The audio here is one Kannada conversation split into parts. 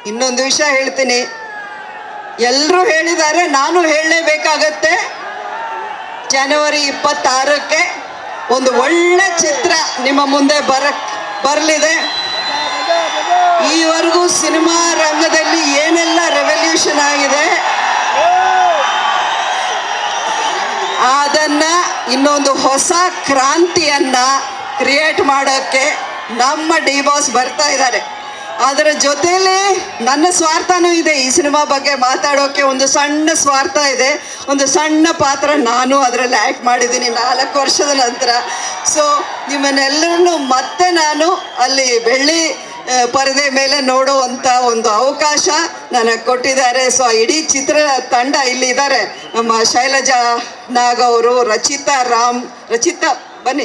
ಇನ್ನೊಂದು ವಿಷಯ ಹೇಳ್ತೀನಿ ಎಲ್ಲರೂ ಹೇಳಿದ್ದಾರೆ ನಾನು ಹೇಳಲೇಬೇಕಾಗತ್ತೆ ಜನವರಿ ಇಪ್ಪತ್ತಾರಕ್ಕೆ ಒಂದು ಒಳ್ಳೆ ಚಿತ್ರ ನಿಮ್ಮ ಮುಂದೆ ಬರ ಬರಲಿದೆ ಈವರೆಗೂ ಸಿನಿಮಾ ರಂಗದಲ್ಲಿ ಏನೆಲ್ಲ ರೆವಲ್ಯೂಷನ್ ಆಗಿದೆ ಅದನ್ನ ಇನ್ನೊಂದು ಹೊಸ ಕ್ರಾಂತಿಯನ್ನ ಕ್ರಿಯೇಟ್ ಮಾಡೋಕ್ಕೆ ನಮ್ಮ ಡಿ ಬಾಸ್ ಬರ್ತಾ ಇದ್ದಾರೆ ಅದರ ಜೊತೆಲಿ ನನ್ನ ಸ್ವಾರ್ಥನೂ ಇದೆ ಈ ಸಿನಿಮಾ ಬಗ್ಗೆ ಮಾತಾಡೋಕೆ ಒಂದು ಸಣ್ಣ ಸ್ವಾರ್ಥ ಇದೆ ಒಂದು ಸಣ್ಣ ಪಾತ್ರ ನಾನು ಅದರಲ್ಲಿ ಆ್ಯಕ್ಟ್ ಮಾಡಿದ್ದೀನಿ ನಾಲ್ಕು ವರ್ಷದ ನಂತರ ಸೊ ನಿಮ್ಮನ್ನೆಲ್ಲರನ್ನು ಮತ್ತೆ ನಾನು ಅಲ್ಲಿ ಬೆಳ್ಳಿ ಆ, ಪರದೆ ಮೇಲೆ ನೋಡುವಂಥ ಒಂದು ಅವಕಾಶ ನನಗೆ ಕೊಟ್ಟಿದ್ದಾರೆ ಸೊ ಇಡೀ ಚಿತ್ರ ತಂಡ ಇಲ್ಲಿ ಇದ್ದಾರೆ ನಮ್ಮ ಶೈಲಜಾ ನಾಗ್ ಅವರು ರಚಿತಾ ರಾಮ್ ರಚಿತಾ ಬನ್ನಿ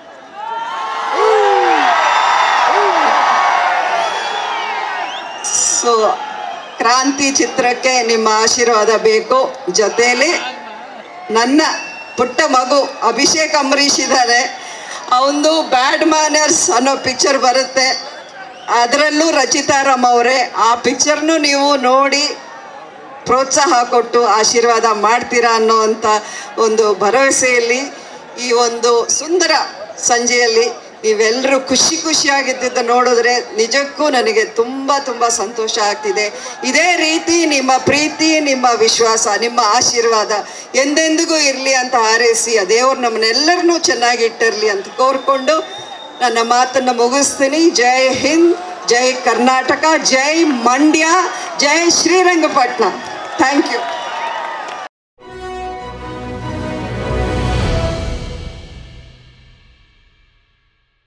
ಸೊ ಕ್ರಾಂತಿ ಚಿತ್ರಕ್ಕೆ ನಿಮ್ಮ ಆಶೀರ್ವಾದ ಬೇಕು ಜೊತೆಯಲ್ಲಿ ನನ್ನ ಪುಟ್ಟ ಮಗು ಅಭಿಷೇಕ್ ಅಂಬರೀಷ್ ಇದ್ದಾರೆ ಅವನು ಬ್ಯಾಡ್ ಮ್ಯಾನರ್ಸ್ ಅನ್ನೋ ಪಿಕ್ಚರ್ ಬರುತ್ತೆ ಅದರಲ್ಲೂ ರಚಿತಾರಾಮ್ ಅವರೇ ಆ ಪಿಕ್ಚರ್ನು ನೀವು ನೋಡಿ ಪ್ರೋತ್ಸಾಹ ಕೊಟ್ಟು ಆಶೀರ್ವಾದ ಮಾಡ್ತೀರಾ ಅನ್ನೋವಂಥ ಒಂದು ಭರವಸೆಯಲ್ಲಿ ಈ ಒಂದು ಸುಂದರ ಸಂಜೆಯಲ್ಲಿ ನೀವೆಲ್ಲರೂ ಖುಷಿ ಖುಷಿಯಾಗಿದ್ದಿದ್ದು ನೋಡಿದ್ರೆ ನಿಜಕ್ಕೂ ನನಗೆ ತುಂಬ ತುಂಬ ಸಂತೋಷ ಆಗ್ತಿದೆ ಇದೇ ರೀತಿ ನಿಮ್ಮ ಪ್ರೀತಿ ನಿಮ್ಮ ವಿಶ್ವಾಸ ನಿಮ್ಮ ಆಶೀರ್ವಾದ ಎಂದೆಂದಿಗೂ ಇರಲಿ ಅಂತ ಹಾರೈಸಿ ಆ ದೇವ್ರು ನಮ್ಮನ್ನೆಲ್ಲರನ್ನೂ ಚೆನ್ನಾಗಿ ಇಟ್ಟಿರಲಿ ಅಂತ ಕೋರ್ಕೊಂಡು ನನ್ನ ಮಾತನ್ನು ಮುಗಿಸ್ತೀನಿ ಜೈ ಹಿಂದ್ ಜೈ ಕರ್ನಾಟಕ ಜೈ ಮಂಡ್ಯ ಜೈ ಶ್ರೀರಂಗಪಟ್ಟಣ ಥ್ಯಾಂಕ್ ಯು